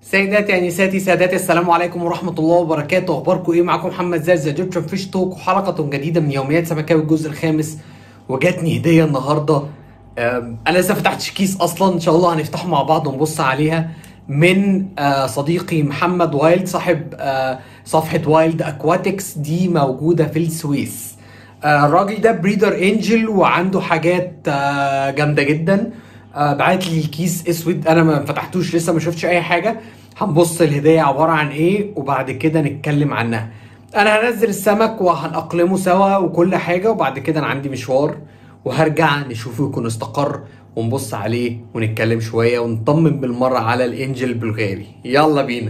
سيداتي انساتي سادتي السلام عليكم ورحمه الله وبركاته اخباركم ايه معاكم محمد زاز ايجيبشن فيش توك وحلقه جديده من يوميات سمكاوي الجزء الخامس وجاتني هديه النهارده أم، انا لسه فتحتش كيس اصلا ان شاء الله هنفتحه مع بعض ونبص عليها من آه، صديقي محمد وايلد صاحب آه، صفحه وايلد اكواتكس دي موجوده في السويس آه، الراجل ده بريدر انجل وعنده حاجات آه، جامده جدا آه، بعت لي كيس اسود انا ما فتحتوش لسه ما شفتش اي حاجه هنبص الهديه عباره عن ايه وبعد كده نتكلم عنها انا هنزل السمك وهنأقلمه سوا وكل حاجه وبعد كده انا عندي مشوار وهرجع نشوفه يكون استقر ونبص عليه ونتكلم شويه ونطمن بالمره على الانجل البلغاري يلا بينا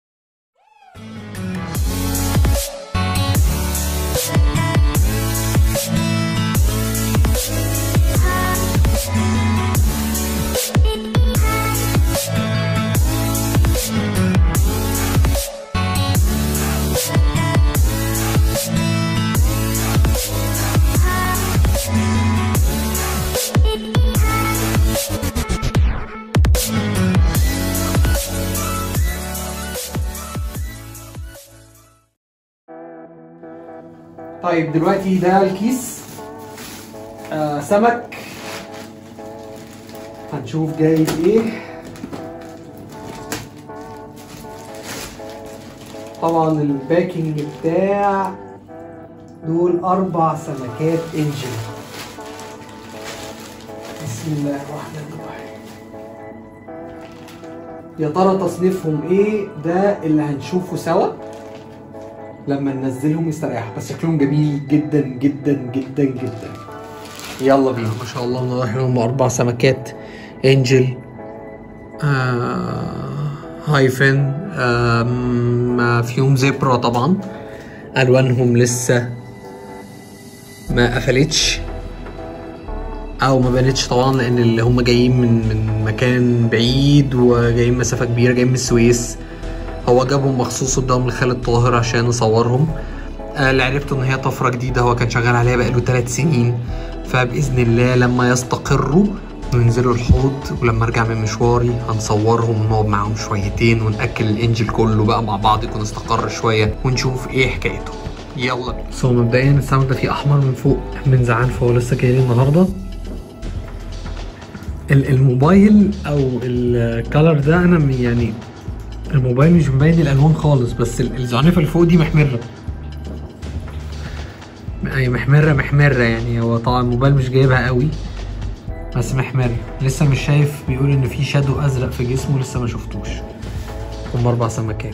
طيب دلوقتي ده الكيس آه سمك هنشوف جاي ايه طبعا الباكينج بتاع دول اربع سمكات انجل بسم الله الرحمن الرحيم يا ترى تصنيفهم ايه ده اللي هنشوفه سوا لما ننزلهم يستريحوا بس شكلهم جميل جدا جدا جدا جدا يلا بينا ما شاء الله الله يرحمهم اربع سمكات انجل آه هايفن آه فيهم زبرة طبعا الوانهم لسه ما قفلتش او ما بانتش طبعا لان اللي هم جايين من من مكان بعيد وجايين مسافه كبيره جايين من السويس هو جابهم مخصوص قدام لخالد طاهر عشان يصورهم آه، اللي عرفته ان هي طفره جديده هو كان شغال عليها بقاله ثلاث سنين فباذن الله لما يستقروا ننزلوا الحوض ولما ارجع من مشواري هنصورهم ونقعد معاهم شويتين وناكل الانجل كله بقى مع بعض يكون استقر شويه ونشوف ايه حكايته يلا بس هو مبدئيا السمك ده فيه احمر من فوق من زعان فهو لسه جاي لي النهارده ال- الموبايل او الكالر ده انا م- يعني الموبايل مش مبين الالوان خالص بس ال- الزعنفه اللي فوق دي محمره اي محمره محمره يعني هو طبعا الموبايل مش جايبها قوي بس محمر لسه مش شايف بيقول ان في شادو ازرق في جسمه لسه ما شفتوش هم اربع سمكات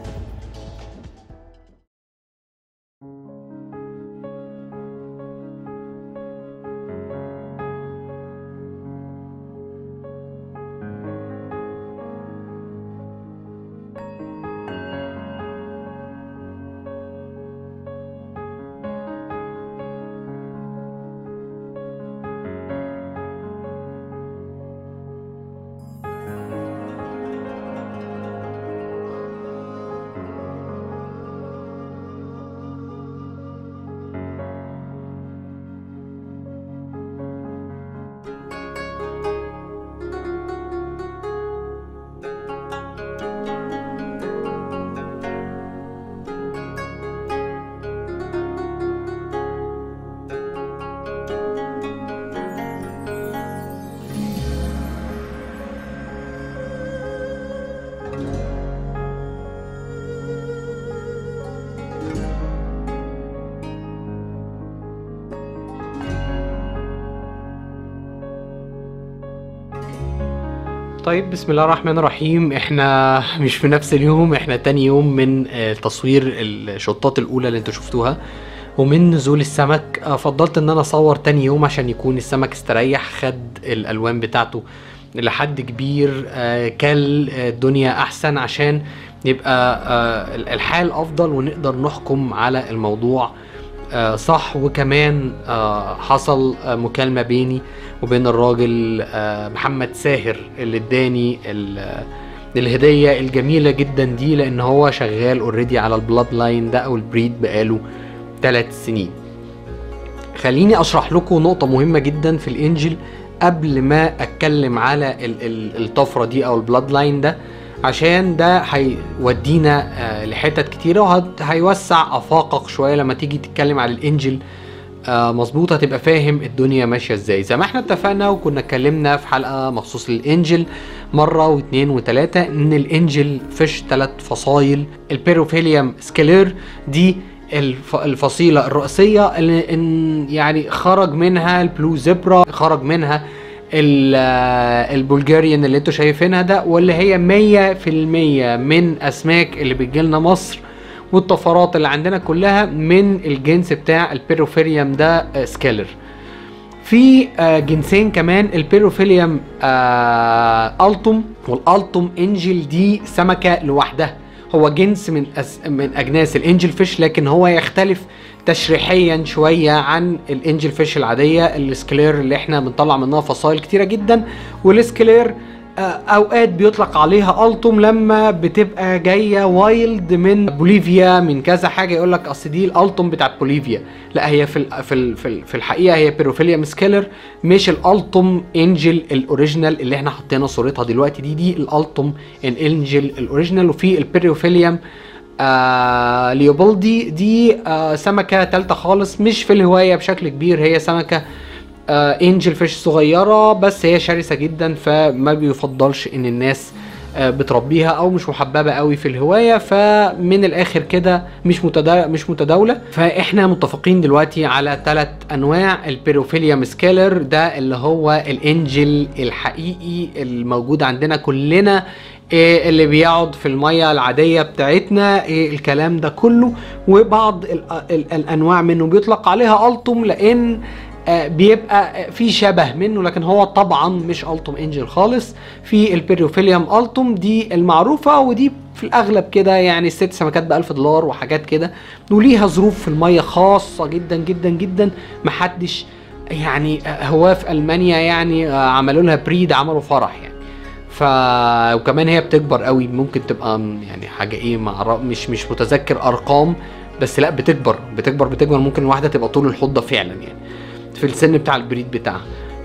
طيب بسم الله الرحمن الرحيم احنا مش في نفس اليوم احنا تاني يوم من آه، تصوير الشطات الاولى اللي انتوا شفتوها ومن نزول السمك آه، فضلت ان انا اصور تاني يوم عشان يكون السمك استريح خد الالوان بتاعته لحد كبير آه، كل آه، الدنيا احسن عشان يبقى آه، الحال افضل ونقدر نحكم على الموضوع آه، صح وكمان آه، حصل آه، مكالمة بيني وبين الراجل آه، محمد ساهر اللي اداني ال- الهدية الجميلة جدا دي لان هو شغال اوريدي على البلاد لاين ده او البريد بقاله ثلاث سنين خليني اشرح لكم نقطة مهمة جدا في الانجل قبل ما اتكلم على ال- ال- الطفرة دي او البلاد لاين ده عشان ده هيودينا آه، لحتت كتيره وهيوسع افاقك شويه لما تيجي تتكلم على الانجل آه، مظبوط هتبقى فاهم الدنيا ماشيه ازاي زي ما احنا اتفقنا وكنا اتكلمنا في حلقه مخصوص للانجل مره واثنين وثلاثه ان الانجل فيش ثلاث فصايل البيروفيليوم سكيلير دي الف- الفصيلة الرئيسية اللي إن يعني خرج منها البلو زبرا خرج منها ال- آه، البلغاريان اللي انتوا شايفينها ده واللي هي مية في المية من أسماك اللي بتجيلنا مصر والطفرات اللي عندنا كلها من الجنس بتاع البيروفيريوم ده آه، سكيلر في آه، جنسين كمان البيروفيليوم آه التوم والالتوم انجل دي سمكه لوحدها هو جنس من أس من اجناس الانجل فيش لكن هو يختلف تشريحيا شويه عن الانجل فيش العاديه السكلير اللي احنا بنطلع منها فصائل كتيره جدا والسكلير آه، اوقات بيطلق عليها التوم لما بتبقى جايه وايلد من بوليفيا من كذا حاجه يقول لك اصل دي الالتوم بتاعت بوليفيا لا هي في ال في ال في, ال في الحقيقه هي بيروفيليا سكيلر مش الالتوم انجل الاوريجينال اللي احنا حطينا صورتها دلوقتي دي دي الالتوم انجل الاوريجينال وفي البيروفيليوم آه ليوبولدي دي آه سمكه تالته خالص مش في الهوايه بشكل كبير هي سمكه آه انجل فيش صغيره بس هي شرسه جدا فما بيفضلش ان الناس آه بتربيها او مش محببه قوي في الهوايه فمن الاخر كده مش متدا... مش متداوله فاحنا متفقين دلوقتي على ثلاث انواع البيروفيليوم سكيلر ده اللي هو الانجل الحقيقي الموجود عندنا كلنا إيه اللي بيقعد في المية العادية بتاعتنا إيه الكلام ده كله وبعض ال ال الأنواع منه بيطلق عليها ألتوم لأن آه، بيبقى آه، في شبه منه لكن هو طبعا مش التوم انجل خالص في البيروفيليوم التوم دي المعروفه ودي في الاغلب كده يعني ست سمكات ب 1000 دولار وحاجات كده وليها ظروف في الميه خاصه جدا جدا جدا محدش يعني آه، هو في المانيا يعني آه، عملوا لها بريد عملوا فرح يعني ف وكمان هي بتكبر قوي ممكن تبقى م- يعني حاجه ايه مع مش مش متذكر ارقام بس لا بتكبر بتكبر بتكبر ممكن واحده تبقى طول الحوض ده فعلا يعني في السن بتاع البريد بتاعها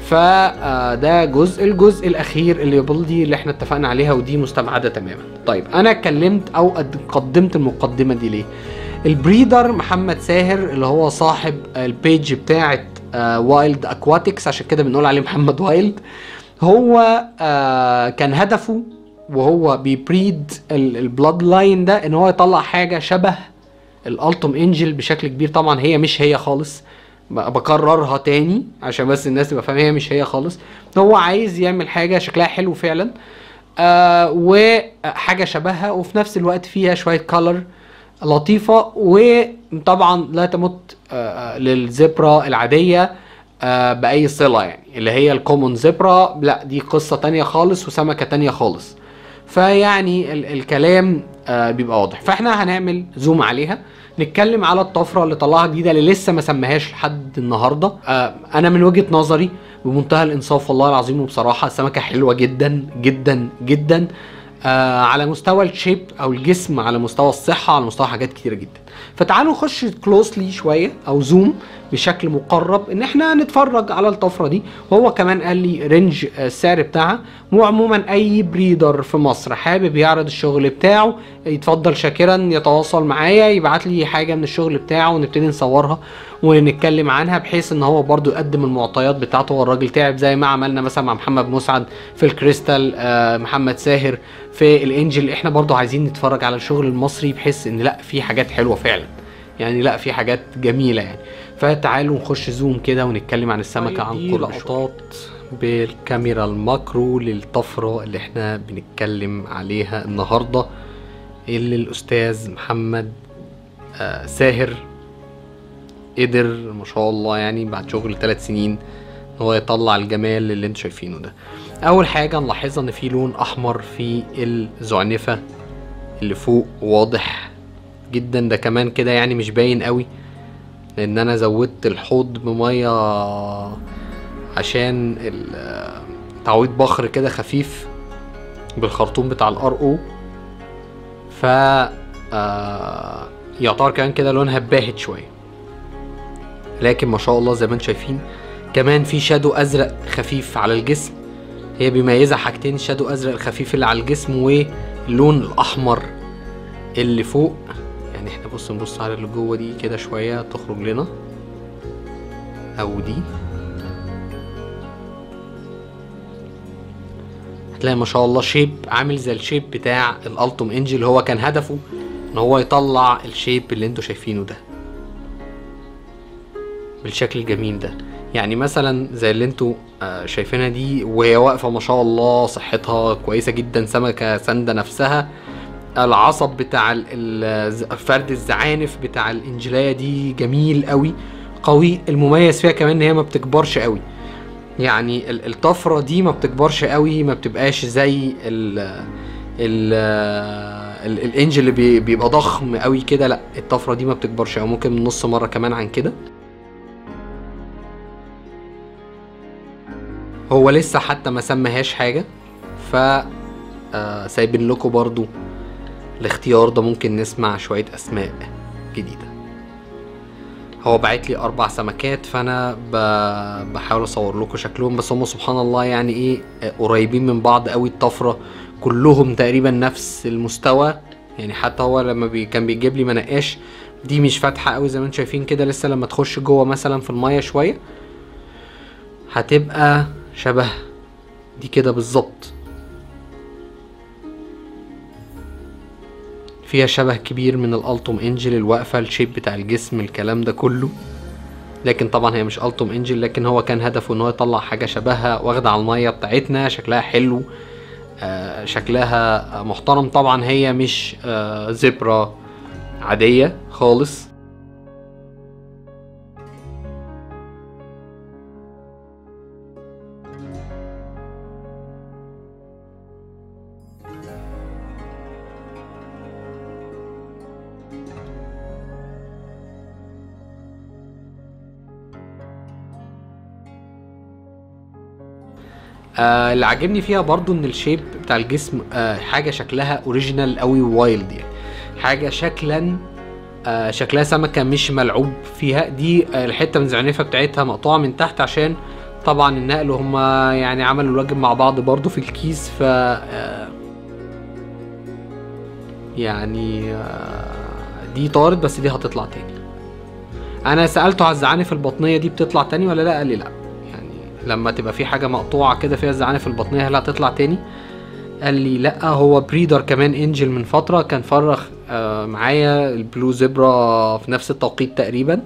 فده جزء الجزء الاخير اللي يبلدي اللي احنا اتفقنا عليها ودي مستبعده تماما طيب انا اتكلمت او قد- قدمت المقدمه دي ليه البريدر محمد ساهر اللي هو صاحب البيج بتاعه وايلد اكواتكس عشان كده بنقول عليه محمد وايلد هو آه كان هدفه وهو بيبريد البلاد لاين ده ان هو يطلع حاجه شبه الالتوم انجل بشكل كبير طبعا هي مش هي خالص ب- بكررها تاني عشان بس الناس تبقى فاهمه هي مش هي خالص هو عايز يعمل حاجه شكلها حلو فعلا آه وحاجه شبهها وفي نفس الوقت فيها شويه كولر لطيفه وطبعا لا تمت آه للزبرة العاديه آه باي صله يعني اللي هي الكومون زبرة لا دي قصه تانية خالص وسمكه تانية خالص فيعني ال الكلام آه بيبقى واضح فاحنا هنعمل زوم عليها نتكلم على الطفره اللي طلعها جديده اللي لسه ما سماهاش لحد النهارده آه انا من وجهه نظري بمنتهى الانصاف والله العظيم وبصراحه سمكه حلوه جدا جدا جدا آه على مستوى الشيب او الجسم على مستوى الصحه على مستوى حاجات كتيره جدا فتعالوا نخش كلوسلي شويه او زوم بشكل مقرب ان احنا نتفرج على الطفره دي وهو كمان قال لي رينج آه، السعر بتاعها وعموما اي بريدر في مصر حابب يعرض الشغل بتاعه يتفضل شاكرا يتواصل معايا يبعت لي حاجه من الشغل بتاعه ونبتدي نصورها ونتكلم عنها بحيث ان هو برضو يقدم المعطيات بتاعته هو الراجل تعب زي ما عملنا مثلا مع محمد مسعد في الكريستال آه، محمد ساهر في الانجل احنا برضو عايزين نتفرج على الشغل المصري بحيث ان لا في حاجات حلوه فعلا يعني لا في حاجات جميله يعني فتعالوا نخش زوم كده ونتكلم عن السمكه عن دي كل لقطات بالكاميرا الماكرو للطفره اللي احنا بنتكلم عليها النهارده اللي الاستاذ محمد آه ساهر قدر ما شاء الله يعني بعد شغل ثلاث سنين ان هو يطلع الجمال اللي انتوا شايفينه ده اول حاجه نلاحظها ان في لون احمر في الزعنفه اللي فوق واضح جدا ده كمان كده يعني مش باين قوي لان انا زودت الحوض بميه عشان ال- تعويض بخر كده خفيف بالخرطوم بتاع الار او ف آه، يعتبر كمان كده لونها باهت شويه لكن ما شاء الله زي ما انتم شايفين كمان في شادو ازرق خفيف على الجسم هي بيميزها حاجتين الشادو ازرق الخفيف اللي على الجسم اللون الاحمر اللي فوق يعني احنا بص نبص على اللي جوه دي كده شويه تخرج لنا او دي هتلاقي ما شاء الله شيب عامل زي الشيب بتاع الالتوم انجل هو كان هدفه ان هو يطلع الشيب اللي انتوا شايفينه ده بالشكل الجميل ده يعني مثلا زي اللي انتوا آه، شايفينها دي وهي واقفه ما شاء الله صحتها كويسه جدا سمكه سانده نفسها العصب بتاع ال- ال- فرد الزعانف بتاع الانجلايه دي جميل قوي قوي المميز فيها كمان ان هي ما بتكبرش قوي يعني ال- الطفره دي ما بتكبرش قوي ما بتبقاش زي ال ال ال- الانجل اللي بي- بيبقى ضخم قوي كده لا الطفره دي ما بتكبرش او ممكن من نص مره كمان عن كده هو لسه حتى ما سماهاش حاجه ف آه، سايبين لكم برضو الاختيار ده ممكن نسمع شويه اسماء جديده هو بعت لي اربع سمكات فانا ب... بحاول اصور لكم شكلهم بس هم سبحان الله يعني ايه آه، قريبين من بعض قوي الطفره كلهم تقريبا نفس المستوى يعني حتى هو لما بي... كان بيجيب لي منقاش دي مش فاتحه قوي زي ما انتم شايفين كده لسه لما تخش جوه مثلا في الميه شويه هتبقى شبه دي كده بالظبط فيها شبه كبير من الالتوم انجل الواقفه الشيب بتاع الجسم الكلام ده كله لكن طبعا هي مش التوم انجل لكن هو كان هدفه ان هو يطلع حاجه شبهها واخده على الميه بتاعتنا شكلها حلو آه شكلها محترم طبعا هي مش آه زبرة عادية خالص آه اللي عاجبني فيها برضو ان الشيب بتاع الجسم آه حاجه شكلها اوريجينال قوي وايلد يعني حاجه شكلا آه شكلها سمكه مش ملعوب فيها دي آه الحته من زعنفها بتاعتها مقطوعه من تحت عشان طبعا النقل هما يعني عملوا الواجب مع بعض برضو في الكيس ف آه يعني آه دي طارت بس دي هتطلع تاني انا سالته على الزعانف البطنيه دي بتطلع تاني ولا لا قال لي لا يعني لما تبقى في حاجه مقطوعه كده فيها الزعانف البطنيه هل هتطلع تاني قال لي لا هو بريدر كمان انجل من فتره كان فرخ آه معايا البلو زبرا في نفس التوقيت تقريبا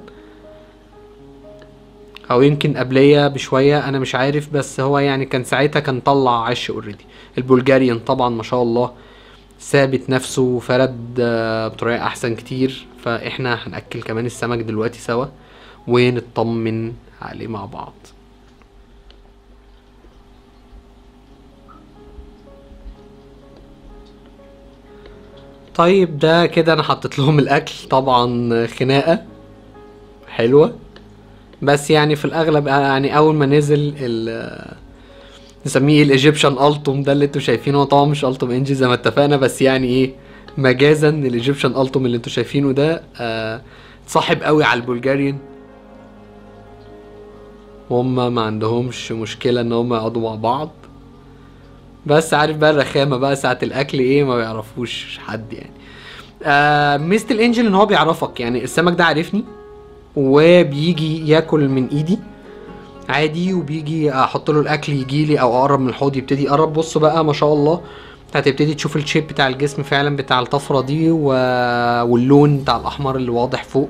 او يمكن قبليه بشويه انا مش عارف بس هو يعني كان ساعتها كان طلع عش اوريدي البلجاريان طبعا ما شاء الله ثابت نفسه وفرد آه، بطريقه احسن كتير فاحنا هناكل كمان السمك دلوقتي سوا ونطمن عليه مع بعض طيب ده كده انا حطيت لهم الاكل طبعا خناقه حلوه بس يعني في الاغلب يعني اول ما نزل ال نسميه الايجيبشن التوم ده اللي انتوا شايفينه هو طبعا مش التوم انجي زي ما اتفقنا بس يعني ايه مجازا الايجيبشن التوم اللي انتوا شايفينه ده آه صاحب قوي على البلجاريان وهم ما عندهمش مشكله ان هم يقعدوا مع بعض بس عارف بقى الرخامه بقى ساعه الاكل ايه ما بيعرفوش حد يعني آه ميزه الانجل ان هو بيعرفك يعني السمك ده عارفني وبيجي ياكل من ايدي عادي وبيجي احط له الاكل يجي لي او اقرب من الحوض يبتدي يقرب بص بقى ما شاء الله هتبتدي تشوف الشيب بتاع الجسم فعلا بتاع الطفره دي و... واللون بتاع الاحمر اللي واضح فوق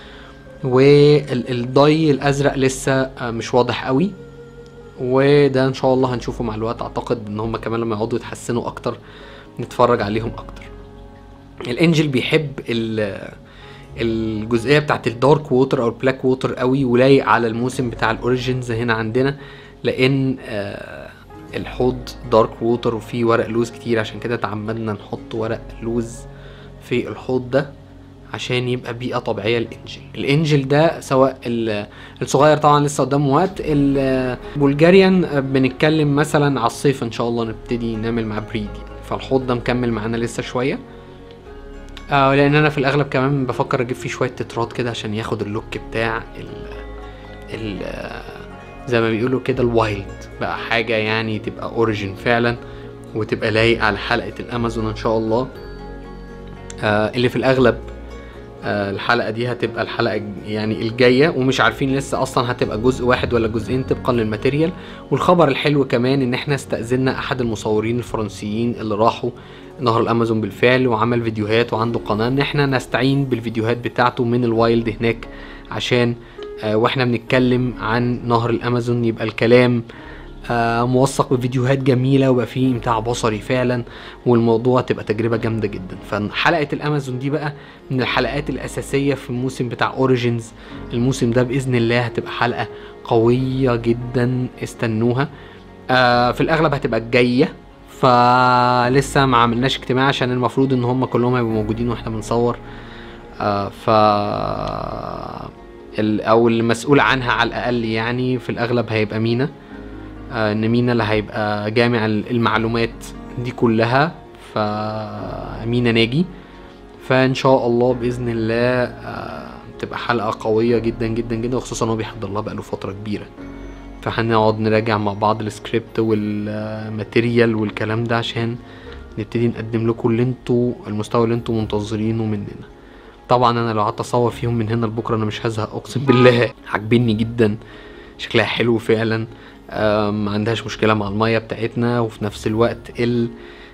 والضي الازرق لسه آه، مش واضح قوي وده ان شاء الله هنشوفه مع الوقت اعتقد ان هم كمان لما يقعدوا يتحسنوا اكتر نتفرج عليهم اكتر الانجل بيحب ال الجزئيه بتاعت الدارك ووتر او البلاك ووتر قوي ولايق على الموسم بتاع الاوريجينز هنا عندنا لان آه الحوض دارك ووتر وفيه ورق لوز كتير عشان كده تعمدنا نحط ورق لوز في الحوض ده عشان يبقى بيئة طبيعية للإنجل الإنجل ده سواء ال- الصغير طبعا لسه قدامه وقت البلجاريان بنتكلم مثلا على الصيف إن شاء الله نبتدي نعمل معاه بريد يعني فالحوض ده مكمل معانا لسه شوية آه لأن أنا في الأغلب كمان بفكر أجيب فيه شوية تترات كده عشان ياخد اللوك بتاع ال ال آه، زي ما بيقولوا كده الوايلد بقى حاجة يعني تبقى اوريجين فعلا وتبقى لايق على حلقه الامازون ان شاء الله آه اللي في الاغلب آه الحلقه دي هتبقى الحلقه يعني الجايه ومش عارفين لسه اصلا هتبقى جزء واحد ولا جزئين طبقا للماتيريال والخبر الحلو كمان ان احنا استاذنا احد المصورين الفرنسيين اللي راحوا نهر الامازون بالفعل وعمل فيديوهات وعنده قناه ان احنا نستعين بالفيديوهات بتاعته من الوايلد هناك عشان آه واحنا بنتكلم عن نهر الامازون يبقى الكلام آه موثق بفيديوهات جميلة ويبقى فيه امتاع بصري فعلا والموضوع تبقى تجربة جامدة جدا فحلقة الامازون دي بقى من الحلقات الاساسية في الموسم بتاع اوريجينز الموسم ده باذن الله هتبقى حلقة قوية جدا استنوها آه في الاغلب هتبقى الجاية فلسه ما عملناش اجتماع عشان المفروض ان هم كلهم هيبقوا موجودين واحنا بنصور آه ف ال- او المسؤول عنها على الاقل يعني في الاغلب هيبقى مينا آه، ان مينا اللي هيبقى جامع ال- المعلومات دي كلها فمينا ناجي فان شاء الله باذن الله آه، تبقى حلقه قويه جدا جدا جدا وخصوصا هو بيحضر لها بقاله فتره كبيره فهنقعد نراجع مع بعض السكريبت والماتيريال والكلام ده عشان نبتدي نقدم لكم اللي انتوا المستوى اللي انتوا منتظرينه مننا طبعا انا لو قعدت اصور فيهم من هنا لبكره انا مش هزهق اقسم بالله عاجبني جدا شكلها حلو فعلا آم، ما عندهاش مشكله مع الميه بتاعتنا وفي نفس الوقت ال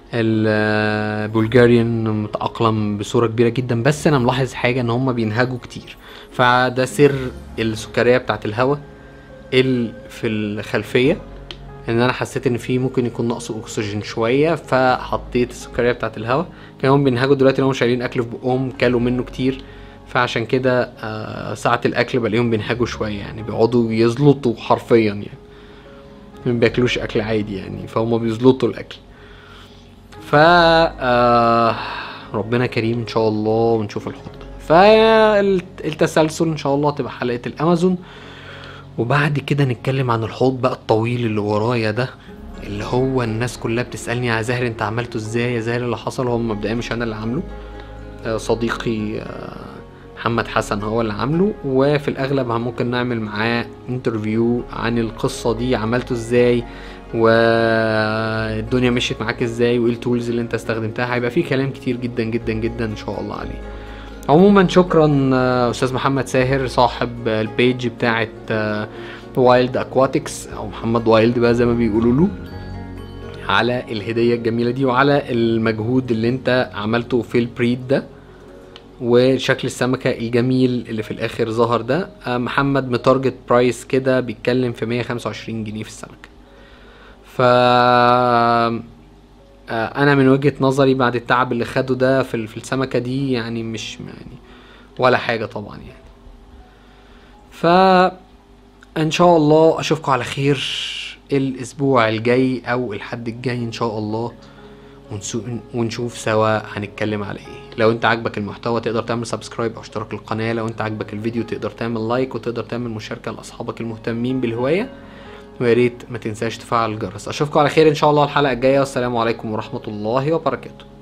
البلغاريان متأقلم بصورة كبيرة جدا بس أنا ملاحظ حاجة إن هما بينهجوا كتير فده سر السكرية بتاعت الهواء اللي في الخلفية ان انا حسيت ان في ممكن يكون نقص اكسجين شويه فحطيت السكريه بتاعت الهواء كانوا بينهجوا دلوقتي لو شايلين اكل في بقهم كلوا منه كتير فعشان كده آه، ساعة الأكل بلاقيهم بينهجوا شوية يعني بيقعدوا يزلطوا حرفيا يعني ما بياكلوش أكل عادي يعني فهم بيزلطوا الأكل ف آه، ربنا كريم إن شاء الله ونشوف الحوض فالتسلسل إن شاء الله تبقى حلقة الأمازون وبعد كده نتكلم عن الحوض بقى الطويل اللي ورايا ده اللي هو الناس كلها بتسألني يا زاهر انت عملته ازاي يا زاهر اللي حصل هو مبدئيا مش انا اللي عامله آه، صديقي آه، محمد حسن هو اللي عامله وفي الاغلب ممكن نعمل معاه انترفيو عن القصة دي عملته ازاي والدنيا مشيت معاك ازاي وايه التولز اللي انت استخدمتها هيبقى فيه كلام كتير جدا جدا جدا ان شاء الله عليه عموما شكرا آه، استاذ محمد ساهر صاحب البيج بتاعت وايلد اكواتكس او محمد وايلد بقى زي ما بيقولوا له على الهدية الجميلة دي وعلى المجهود اللي انت عملته في البريد ده وشكل السمكة الجميل اللي في الاخر ظهر ده آه، محمد متارجت برايس كده بيتكلم في 125 جنيه في السمكة ف آه، انا من وجهة نظري بعد التعب اللي خده ده في في السمكة دي يعني مش يعني ولا حاجة طبعا يعني ف ان شاء الله اشوفكم على خير الاسبوع الجاي او الحد الجاي ان شاء الله ونسو- ونشوف سوا هنتكلم على ايه لو انت عاجبك المحتوى تقدر تعمل سبسكرايب او اشتراك القناة لو انت عاجبك الفيديو تقدر تعمل لايك وتقدر تعمل مشاركة لاصحابك المهتمين بالهواية ويا ريت ما تنساش تفعل الجرس اشوفكم على خير ان شاء الله الحلقة الجاية والسلام عليكم ورحمة الله وبركاته